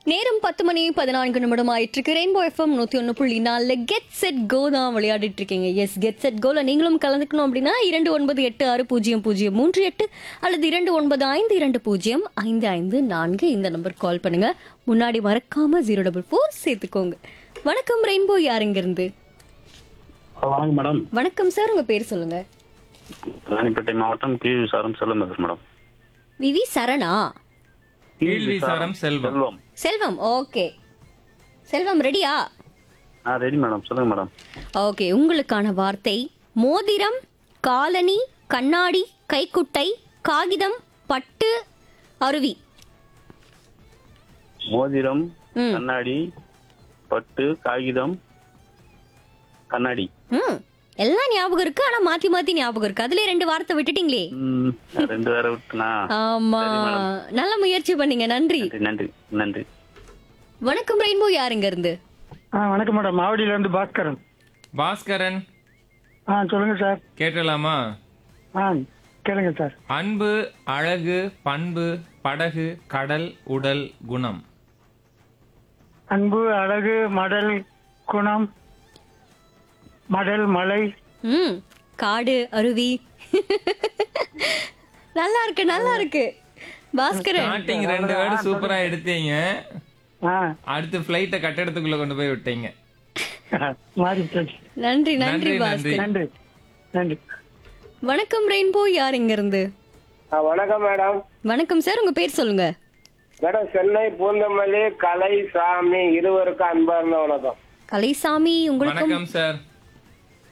நேரம் பத்து மணி பதினான்கு நிமிடம் ஆயிட்டு இருக்கு ரெயின்போ எஃப்எம் நூத்தி ஒன்று புள்ளி நாலுல கெட் செட் கோ தான் விளையாடிட்டு இருக்கீங்க எஸ் கெட் செட் கோல நீங்களும் கலந்துக்கணும் அப்படின்னா இரண்டு ஒன்பது எட்டு ஆறு பூஜ்ஜியம் பூஜ்ஜியம் மூன்று எட்டு அல்லது இரண்டு ஒன்பது ஐந்து இரண்டு பூஜ்ஜியம் ஐந்து ஐந்து நான்கு இந்த நம்பர் கால் பண்ணுங்க முன்னாடி மறக்காம ஜீரோ டபுள் ஃபோர் சேர்த்துக்கோங்க வணக்கம் ரெயின்போ யாருங்க இருந்து வணக்கம் மேடம் வணக்கம் சார் உங்க பேர் சொல்லுங்க ராணிப்பேட்டை மாவட்டம் கி விசாரம் செல்வம் பேசுறேன் மேடம் விவி சரணா கீழ்வி சாரம் செல்வம் செல்வம் செல்வம் ஓகே செல்வம் ரெடியா ஆ ரெடி மேடம் சொல்லுங்க மேடம் ஓகே உங்களுக்கான வார்த்தை மோதிரம் காலனி கண்ணாடி கைக்குட்டை காகிதம் பட்டு அருவி மோதிரம் ம். கண்ணாடி பட்டு காகிதம் கண்ணாடி ம் எல்லாம் ஞாபகம் இருக்கு ஆனா மாத்தி மாத்தி ஞாபகம் இருக்கு அதுல ரெண்டு வார்த்தை விட்டுட்டீங்களே ம், நான் ரெண்டு வேற விட்டுனா ஆமா நல்ல முயற்சி பண்ணீங்க நன்றி நன்றி நன்றி நன்றி வணக்கம் ரெயின்போ யாருங்க இருந்து ஆ வணக்கம் மேடம் மாவடியில இருந்து பாஸ்கரன் பாஸ்கரன் ஆ சொல்லுங்க சார் கேட்டலாமா ஆ கேளுங்க சார் அன்பு அழகு பண்பு படகு கடல் உடல் குணம் அன்பு அழகு மடல் குணம் மடல் மலை ம் காடு அருவி நல்லா இருக்கு நல்லா இருக்கு பாஸ்கரன் ஸ்டார்டிங் ரெண்டு வேர்டு சூப்பரா எடுத்தீங்க ஆ அடுத்து பிளைட்ட கட்டடத்துக்குள்ள கொண்டு போய் விட்டீங்க மாறி போச்சு நன்றி நன்றி நன்றி, பாஸ்கர் நன்றி நன்றி வணக்கம் ரெயின்போ யார் இங்க இருந்து ஆ, வணக்கம் மேடம் வணக்கம் சார் உங்க பேர் சொல்லுங்க மேடம் சென்னை பூந்தமல்லி கலை சாமி இருவருக்கும் அன்பார்ந்த வணக்கம் கலைசாமி உங்களுக்கும் வணக்கம் சார்